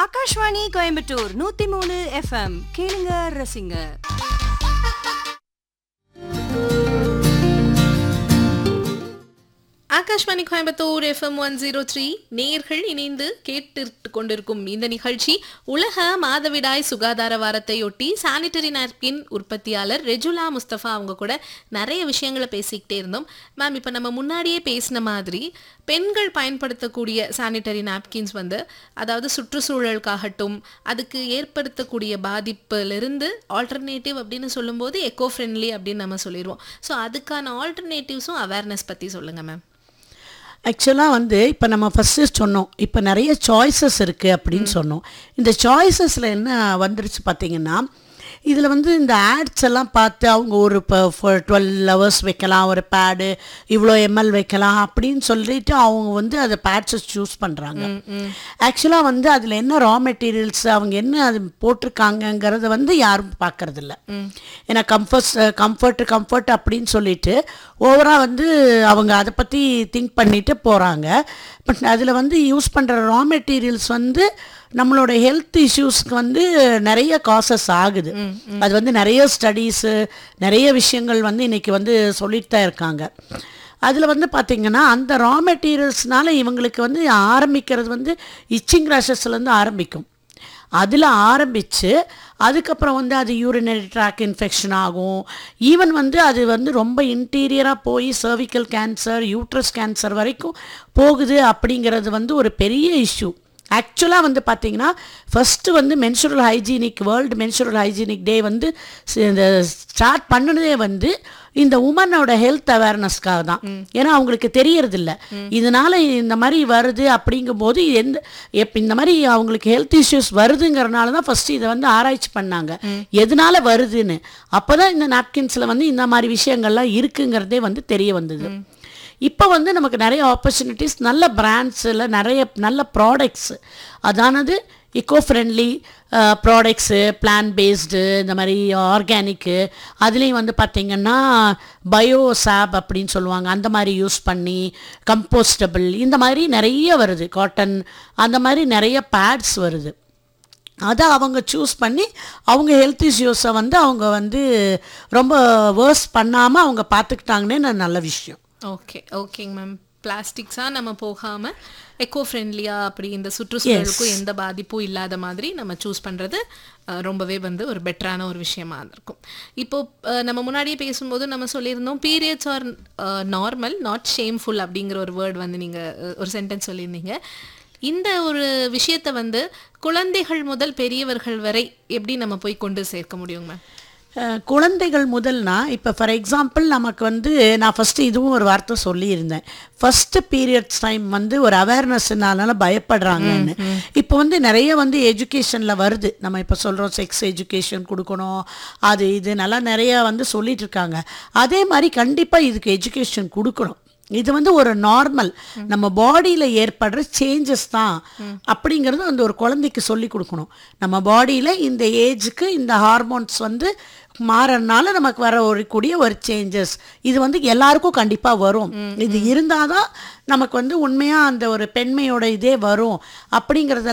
ஆகாஷ்வாணி கோயம்புத்தூர் நூத்தி மூணு எஃப்எம் கேளுங்க ரசிங்க Akashvani Coimbatore FM one zero three நேர்கள் இணைந்து கேட்டு கொண்டிருக்கும் இந்த நிகழ்ச்சி உலக மாதவிடாய் சுகாதார வாரத்தையொட்டி சானிட்டரி நாப்கின் உற்பத்தியாளர் ரெஜுலா முஸ்தபா அவங்க கூட நிறைய விஷயங்களை பேசிக்கிட்டே இருந்தோம் மேம் இப்போ நம்ம முன்னாடியே பேசின மாதிரி பெண்கள் பயன்படுத்தக்கூடிய சானிட்டரி நாப்கின்ஸ் வந்து அதாவது சுற்றுச்சூழலுக்காகட்டும் அதுக்கு ஏற்படுத்தக்கூடிய பாதிப்பிலிருந்து ஆல்டர்னேட்டிவ் அப்படின்னு சொல்லும்போது எக்கோ ஃப்ரெண்ட்லி அப்படின்னு நம்ம சொல்லிடுவோம் ஸோ அதுக்கான ஆல்டர்னேட்டிவ்ஸும் அவேர்னஸ் பற்றி சொல்லுங்கள் மேம் ஆக்சுவலாக வந்து இப்போ நம்ம ஃபஸ்ட்டு சொன்னோம் இப்போ நிறைய சாய்ஸஸ் இருக்குது அப்படின்னு சொன்னோம் இந்த சாய்ஸஸில் என்ன வந்துருச்சு பார்த்தீங்கன்னா இதில் வந்து இந்த ஆட்ஸ் எல்லாம் பார்த்து அவங்க ஒரு இப்போ டுவெல் ஹவர்ஸ் வைக்கலாம் ஒரு பேடு இவ்வளோ எம்எல் வைக்கலாம் அப்படின்னு சொல்லிட்டு அவங்க வந்து அதை பேட்ஸஸ் சூஸ் பண்ணுறாங்க ஆக்சுவலாக வந்து அதில் என்ன ரா மெட்டீரியல்ஸ் அவங்க என்ன அது போட்டிருக்காங்கங்கிறத வந்து யாரும் பார்க்கறதில்ல ஏன்னா கம்ஃபர்ட் கம்ஃபர்ட் கம்ஃபர்ட் அப்படின்னு சொல்லிட்டு ஓவராக வந்து அவங்க அதை பற்றி திங்க் பண்ணிட்டு போகிறாங்க பட் அதில் வந்து யூஸ் பண்ணுற ரா மெட்டீரியல்ஸ் வந்து நம்மளோட ஹெல்த் இஷ்யூஸ்க்கு வந்து நிறைய காசஸ் ஆகுது அது வந்து நிறைய ஸ்டடீஸு நிறைய விஷயங்கள் வந்து இன்னைக்கு வந்து சொல்லிட்டு தான் இருக்காங்க அதில் வந்து பார்த்திங்கன்னா அந்த ரா மெட்டீரியல்ஸ்னால இவங்களுக்கு வந்து ஆரம்பிக்கிறது வந்து இச்சிங் ரஷஸ்லேருந்து ஆரம்பிக்கும் அதில் ஆரம்பித்து அதுக்கப்புறம் வந்து அது யூரினரி ட்ராக் இன்ஃபெக்ஷன் ஆகும் ஈவன் வந்து அது வந்து ரொம்ப இன்டீரியராக போய் சர்விக்கல் கேன்சர் யூட்ரஸ் கேன்சர் வரைக்கும் போகுது அப்படிங்கிறது வந்து ஒரு பெரிய இஷ்யூ ஆக்சுவலாக வந்து பார்த்தீங்கன்னா ஃபஸ்ட்டு வந்து menstrual hygienic world menstrual hygienic day வந்து ஸ்- இந்த ஸ்டார்ட் பண்ணுனதே வந்து இந்த உமனோட ஹெல்த் அவேர்னஸ்க்காக தான் ஏன்னா அவங்களுக்கு தெரியறதில்ல இதனால இந்த மாதிரி வருது அப்படிங்கும்போது எந்த எப் இந்த மாதிரி அவங்களுக்கு ஹெல்த் இஷ்யூஸ் வருதுங்கிறனால தான் ஃபஸ்ட்டு இதை வந்து ஆராய்ச்சி பண்ணாங்க எதனால வருதுன்னு அப்போ தான் இந்த நாப்கின்ஸில் வந்து இந்த மாதிரி விஷயங்கள்லாம் இருக்குங்கிறதே வந்து தெரிய வந்தது இப்போ வந்து நமக்கு நிறைய ஆப்பர்ச்சுனிட்டிஸ் நல்ல பிராண்ட்ஸில் நிறைய நல்ல ப்ராடக்ட்ஸ் அதானது eco friendly products plant based இந்த மாதிரி ஆர்கானிக்கு அதுலேயும் வந்து பார்த்திங்கன்னா பயோ சாப் அப்படின்னு சொல்லுவாங்க அந்த மாதிரி யூஸ் பண்ணி கம்போஸ்டபிள் இந்த மாதிரி நிறைய வருது காட்டன் அந்த மாதிரி நிறைய பேட்ஸ் வருது அதை அவங்க சூஸ் பண்ணி அவங்க ஹெல்த் இஷ்யூஸை வந்து அவங்க வந்து ரொம்ப வேர்ஸ் பண்ணாமல் அவங்க பார்த்துக்கிட்டாங்கன்னே நல்ல விஷயம் ஓகே ஓகேங்க மேம் பிளாஸ்டிக்ஸாக நம்ம போகாமல் எக்கோ ஃப்ரெண்ட்லியாக அப்படி இந்த சுற்றுச்சூழலுக்கும் எந்த பாதிப்பும் இல்லாத மாதிரி நம்ம சூஸ் பண்ணுறது ரொம்பவே வந்து ஒரு பெட்டரான ஒரு விஷயமா இருக்கும் இப்போ அஹ், நம்ம முன்னாடியே பேசும்போது நம்ம சொல்லியிருந்தோம் periods are normal not shameful அப்படிங்கிற ஒரு வேர்ட் வந்து நீங்கள் ஒரு சென்டென்ஸ் சொல்லியிருந்தீங்க இந்த ஒரு விஷயத்தை வந்து குழந்தைகள் முதல் பெரியவர்கள் வரை எப்படி நம்ம போய் கொண்டு சேர்க்க முடியும் மேம் அஹ், குழந்தைகள் முதல்னா இப்போ ஃபார் எக்ஸாம்பிள் நமக்கு வந்து நான் ஃபஸ்ட்டு இதுவும் ஒரு வார்த்தை சொல்லியிருந்தேன் ஃபஸ்ட்டு பீரியட்ஸ் டைம் வந்து ஒரு அவேர்னஸ்னால பயப்படுறாங்கன்னு இப்போ வந்து நிறைய வந்து எஜுகேஷனில் வருது நம்ம இப்போ சொல்கிறோம் செக்ஸ் எஜுகேஷன் கொடுக்கணும் அது இது நல்லா நிறைய வந்து சொல்லிட்டு இருக்காங்க அதே மாதிரி கண்டிப்பாக இதுக்கு எஜுகேஷன் கொடுக்கணும் இது வந்து ஒரு நார்மல் நம்ம பாடியில் ஏற்படுற சேஞ்சஸ் தான் அப்படிங்கிறது அந்த ஒரு குழந்தைக்கு சொல்லி கொடுக்கணும் நம்ம பாடியில் இந்த ஏஜுக்கு இந்த ஹார்மோன்ஸ் வந்து மாறனால நமக்கு வர ஒரு கூடிய ஒரு சேஞ்சஸ் இது வந்து எல்லாருக்கும் கண்டிப்பாக வரும் இது இருந்தால் தான் நமக்கு வந்து உண்மையாக அந்த ஒரு பெண்மையோட இதே வரும் அப்படிங்கிறத